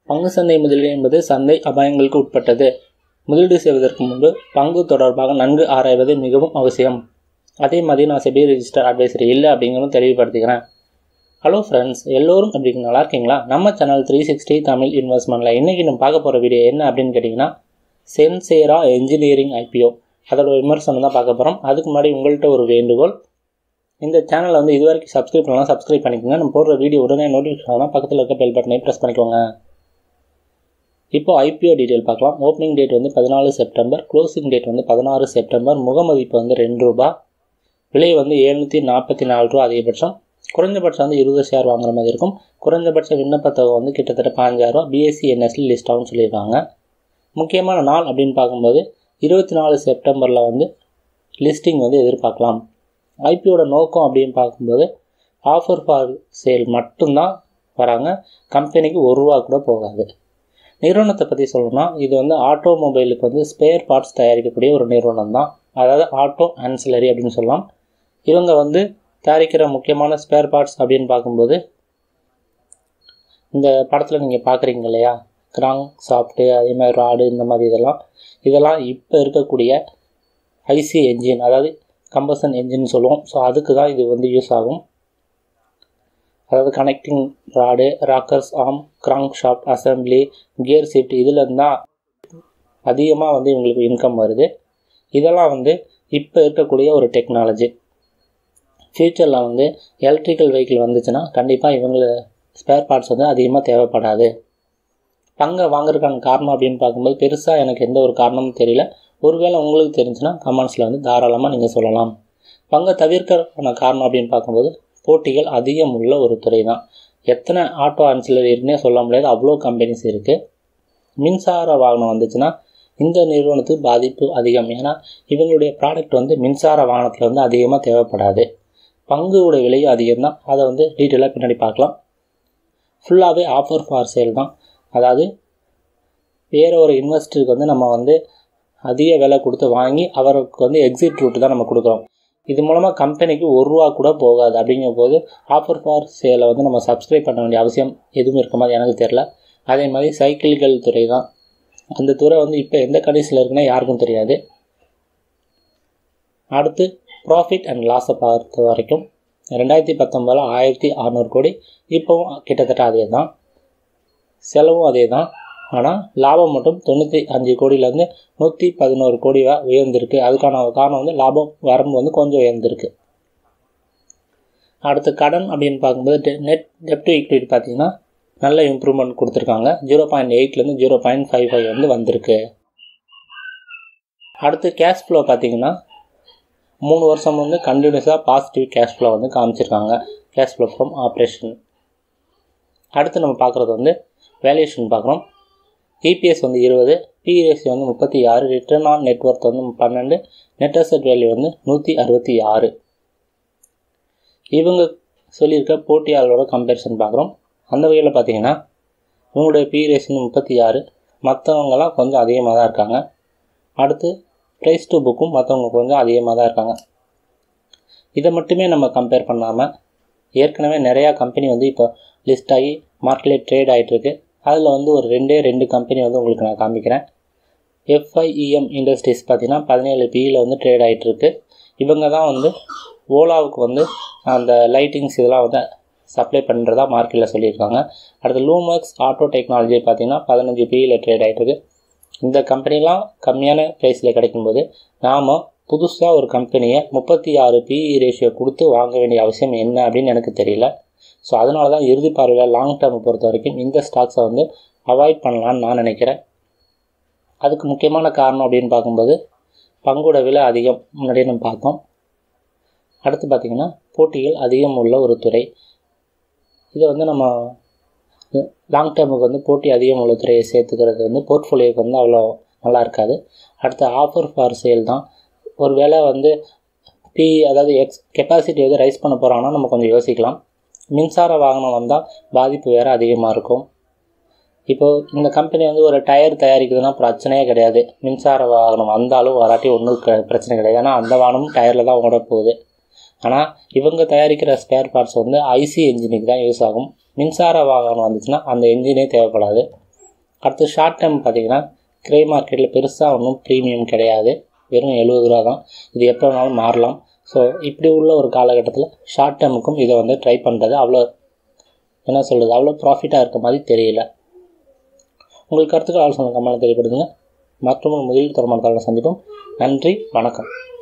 பங்கு சந்தை முதலீடு என்பது சந்தை அபாயங்களுக்கு உட்பட்டது முதலீடு செய்வதற்கு முன்பு பங்கு தொடர்பாக நன்கு ஆராய்வது மிகவும் அவசியம் அதே மாதிரி நான் செபி ரெஜிஸ்டர் அட்வைசரி இல்லை அப்படிங்கிறதும் தெளிவுபடுத்திக்கிறேன் ஹலோ ஃப்ரெண்ட்ஸ் எல்லோரும் எப்படி நல்லா இருக்கீங்களா நம்ம சேனல் த்ரீ சிக்ஸ்டி தமிழ் இன்வெஸ்ட்மெண்ட்டில் இன்றைக்கி நம்ம பார்க்க போகிற வீடியோ என்ன அப்படின்னு கேட்டிங்கன்னா சென்சேரா என்ஜினியரிங் ஐபிஓ அதோட விமர்சனம் தான் பார்க்க போகிறோம் அதுக்கு முன்னாடி உங்கள்கிட்ட ஒரு வேண்டுகோள் இந்த சேனலை வந்து இது வரைக்கும் சப்ஸ்கிரைப் பண்ணலாம் சப்ஸ்கிரைப் பண்ணிக்கோங்க நம்ம போடுற வீடியோ உடனே நோட்டிஃபிகேஷன் ஆனால் பக்கத்தில் இருக்க பெல் பட்டனை ப்ரெஸ் பண்ணிக்கோங்க இப்போ ஐபிஓ டீட்டெயில் பார்க்கலாம் ஓப்பனிங் டேட் வந்து பதினாலு செப்டம்பர் க்ளோசிங் டேட் வந்து பதினாறு செப்டம்பர் முகமதிப்பு வந்து ரெண்டு ரூபா விலை வந்து எழுநூற்றி நாற்பத்தி நாலு ரூபா அதிகபட்சம் குறைஞ்சபட்சம் வந்து இருபது ஷேர் வாங்குற மாதிரி இருக்கும் குறைஞ்சபட்ச விண்ணப்பத்தொகை வந்து கிட்டத்தட்ட பதினஞ்சாயிரரூவா பிஎஸ்சி என்எஸ்ல லிஸ்ட் ஆகும்னு சொல்லியிருக்காங்க முக்கியமான நாள் அப்படின்னு பார்க்கும்போது இருபத்தி நாலு செப்டம்பரில் வந்து லிஸ்டிங் வந்து எதிர்பார்க்கலாம் ஐபிஓட நோக்கம் அப்படின்னு பார்க்கும்போது ஆஃபர் ஃபார் சேல் மட்டும்தான் வராங்க கம்பெனிக்கு ஒரு ரூபா கூட போகாது நிறுவனத்தை பற்றி சொல்லணும்னா இது வந்து ஆட்டோமொபைலுக்கு வந்து ஸ்பேர் பார்ட்ஸ் தயாரிக்கக்கூடிய ஒரு நிறுவனம் தான் அதாவது ஆட்டோ ஆன்சிலரி அப்படின்னு சொல்லலாம் இவங்க வந்து தயாரிக்கிற முக்கியமான ஸ்பேர் பார்ட்ஸ் அப்படின்னு பார்க்கும்போது இந்த படத்தில் நீங்கள் பார்க்குறீங்க இல்லையா கிராங் சாஃப்ட்டு அதே மாதிரி ராடு இந்த மாதிரி இதெல்லாம் இதெல்லாம் இப்போ இருக்கக்கூடிய ஐசி என்ஜின் அதாவது கம்பசன் என்ஜின் சொல்லுவோம் ஸோ அதுக்கு தான் இது வந்து யூஸ் ஆகும் அதாவது connecting rod rockers arm crankshaft assembly gear shift இதில் தான் அதிகமாக வந்து இவங்களுக்கு இன்கம் வருது இதெல்லாம் வந்து இப்போ இருக்கக்கூடிய ஒரு டெக்னாலஜி ஃப்யூச்சரில் வந்து எலக்ட்ரிக்கல் வெஹிக்கிள் வந்துச்சுன்னா கண்டிப்பாக இவங்கள ஸ்பேர் பார்ட்ஸ் வந்து அதிகமாக தேவைப்படாது பங்கை வாங்குறதுக்கான காரணம் அப்படின்னு பார்க்கும்போது பெருசாக எனக்கு எந்த ஒரு காரணமும் தெரியல ஒருவேளை உங்களுக்கு தெரிஞ்சுன்னா கமெண்ட்ஸில் வந்து தாராளமாக நீங்கள் சொல்லலாம் பங்கை தவிர்க்கிறதுக்கான காரணம் அப்படின்னு பார்க்கும்போது போட்டிகள் அதிகம் உள்ள ஒரு துறை தான் எத்தனை ஆட்டோ ஆன்சிலர் இருக்குன்னே சொல்ல முடியாது அவ்வளோ கம்பெனிஸ் இருக்குது மின்சார வாகனம் வந்துச்சுன்னா இந்த நிறுவனத்துக்கு பாதிப்பு அதிகம் ஏன்னா இவங்களுடைய ப்ராடக்ட் வந்து மின்சார வாகனத்தில் வந்து அதிகமாக தேவைப்படாது பங்குவோட விலையும் அதிகம் தான் அதை வந்து டீட்டெயிலாக பின்னாடி பார்க்கலாம் ஃபுல்லாகவே ஆஃபர் ஃபார் சேல் தான் அதாவது வேறு ஒரு இன்வெஸ்டருக்கு வந்து நம்ம வந்து அதிக விலை கொடுத்து வாங்கி அவருக்கு வந்து எக்ஸிட் ரூட் தான் நம்ம கொடுக்குறோம் இது மூலமாக கம்பெனிக்கு ஒரு ரூபா கூட போகாது அப்படிங்கும் போது ஆஃபர் ஃபார் சேலை வந்து நம்ம சப்ஸ்கிரைப் பண்ண வேண்டிய அவசியம் எதுவும் இருக்க மாதிரி எனக்கு தெரில அதே மாதிரி சைக்கிள்கள் துறை தான் அந்த துறை வந்து இப்போ எந்த கண்டிஷனில் இருக்குன்னா யாருக்கும் தெரியாது அடுத்து ப்ராஃபிட் அண்ட் லாஸை பார்த்த வரைக்கும் ரெண்டாயிரத்தி பத்தொம்பதில் ஆயிரத்தி அறநூறு கோடி இப்போவும் கிட்டத்தட்ட அதே தான் செலவும் அதே தான் ஆனால் லாபம் மட்டும் தொண்ணூற்றி அஞ்சு கோடியிலேருந்து நூற்றி பதினோரு கோடி உயர்ந்திருக்கு அதுக்கான காரணம் வந்து லாபம் வரம்பு வந்து கொஞ்சம் உயர்ந்திருக்கு அடுத்து கடன் அப்படின்னு பார்க்கும்போது நெட் டெப்ட் ஈக்விட்டி பார்த்தீங்கன்னா நல்ல இம்ப்ரூவ்மெண்ட் கொடுத்துருக்காங்க ஜீரோ பாயிண்ட் எயிட்லேருந்து ஜீரோ பாயிண்ட் ஃபைவ் ஃபைவ் வந்து வந்திருக்கு அடுத்து கேஷ் ஃப்ளோ பார்த்தீங்கன்னா மூணு வருஷம் வந்து கண்டினியூஸாக பாசிட்டிவ் கேஷ் ஃப்ளோ வந்து காமிச்சிருக்காங்க கேஷ் ஃப்ளோ ஃப்ரம் ஆப்ரேஷன் அடுத்து நம்ம பார்க்குறது வந்து வேல்யூஷன் பார்க்குறோம் இபிஎஸ் வந்து இருபது பிஎஸ்சி வந்து முப்பத்தி ஆறு ரிட்டர்ன் ஆன் நெட்ஒர்க் வந்து பன்னெண்டு நெட் அசட் வேல்யூ வந்து நூற்றி அறுபத்தி ஆறு இவங்க சொல்லியிருக்க போட்டியாளரோட கம்பேரிசன் பார்க்குறோம் அந்த வகையில் பார்த்தீங்கன்னா இவங்களுடைய பிஎஸ் வந்து முப்பத்தி ஆறு மற்றவங்கலாம் கொஞ்சம் அதிகமாக தான் இருக்காங்க அடுத்து ப்ரைஸ் டு புக்கும் மற்றவங்க கொஞ்சம் அதிகமாக தான் இருக்காங்க இதை மட்டுமே நம்ம கம்பேர் பண்ணாமல் ஏற்கனவே நிறையா கம்பெனி வந்து இப்போ லிஸ்ட் ஆகி மார்க்கெட்டில் ட்ரேட் ஆகிட்டுருக்கு அதில் வந்து ஒரு ரெண்டே ரெண்டு கம்பெனி வந்து உங்களுக்கு நான் காமிக்கிறேன் எஃப்ஐஇஎம் இண்டஸ்ட்ரீஸ் பார்த்தீங்கன்னா பதினேழு பியில் வந்து ட்ரேட் ஆகிட்டுருக்கு இவங்க தான் வந்து ஓலாவுக்கு வந்து அந்த லைட்டிங்ஸ் இதெல்லாம் வந்து சப்ளை பண்ணுறதா மார்க்கெட்டில் சொல்லியிருக்காங்க அடுத்து லூமக்ஸ் ஆட்டோ டெக்னாலஜி பார்த்திங்கன்னா பதினஞ்சு பியில் ட்ரேட் ஆகிட்டுருக்கு இந்த கம்பெனிலாம் கம்மியான ப்ரைஸில் கிடைக்கும்போது நாம் புதுசாக ஒரு கம்பெனியை முப்பத்தி ஆறு பிஇ ரேஷியோ கொடுத்து வாங்க வேண்டிய அவசியம் என்ன அப்படின்னு எனக்கு தெரியல ஸோ அதனால தான் இறுதி பார்வையில் லாங் டேர்ம் பொறுத்த வரைக்கும் இந்த ஸ்டாக்ஸை வந்து அவாய்ட் பண்ணலான்னு நான் நினைக்கிறேன் அதுக்கு முக்கியமான காரணம் அப்படின்னு பார்க்கும்போது பங்கோட விலை அதிகம் முன்னாடியே நம்ம பார்த்தோம் அடுத்து பார்த்திங்கன்னா போட்டிகள் அதிகம் உள்ள ஒரு துறை இதை வந்து நம்ம லாங் டேர்முக்கு வந்து போட்டி அதிகம் உள்ள துறையை சேர்த்துக்கிறது வந்து போர்ட்ஃபோலியோக்கு வந்து அவ்வளோ நல்லா இருக்காது அடுத்து ஆஃபர் ஃபார் சேல் தான் ஒரு வேளை வந்து பி அதாவது எக்ஸ் கெப்பாசிட்டி வந்து ரைஸ் பண்ண போகிறாங்கன்னா நம்ம கொஞ்சம் யோசிக்கலாம் மின்சார வாகனம் வந்தால் பாதிப்பு வேறு அதிகமாக இருக்கும் இப்போது இந்த கம்பெனி வந்து ஒரு டயர் தயாரிக்குதுன்னா பிரச்சனையே கிடையாது மின்சார வாகனம் வந்தாலும் வராட்டி ஒன்றும் க பிரச்சனை கிடையாது ஏன்னா அந்த வாகனமும் டயரில் தான் ஓட போகுது ஆனால் இவங்க தயாரிக்கிற ஸ்பேர் பார்ட்ஸ் வந்து ஐசி என்ஜினுக்கு தான் யூஸ் ஆகும் மின்சார வாகனம் வந்துச்சுன்னா அந்த என்ஜினே தேவைப்படாது அடுத்து ஷார்ட் டேர்ம் பார்த்தீங்கன்னா கிரே மார்க்கெட்டில் பெருசாக ஒன்றும் ப்ரீமியம் கிடையாது வெறும் எழுபது ரூபா தான் இது எப்போ வேணாலும் மாறலாம் ஸோ இப்படி உள்ள ஒரு காலகட்டத்தில் ஷார்ட் டேர்முக்கும் இதை வந்து ட்ரை பண்ணுறது அவ்வளோ என்ன சொல்கிறது அவ்வளோ ப்ராஃபிட்டாக இருக்க மாதிரி தெரியல உங்கள் கருத்துக்கள் ஆலோசனை கமெண்ட் தெரியப்படுதுங்க மற்றும் முதலில் தரமான தகவலை சந்திப்போம் நன்றி வணக்கம்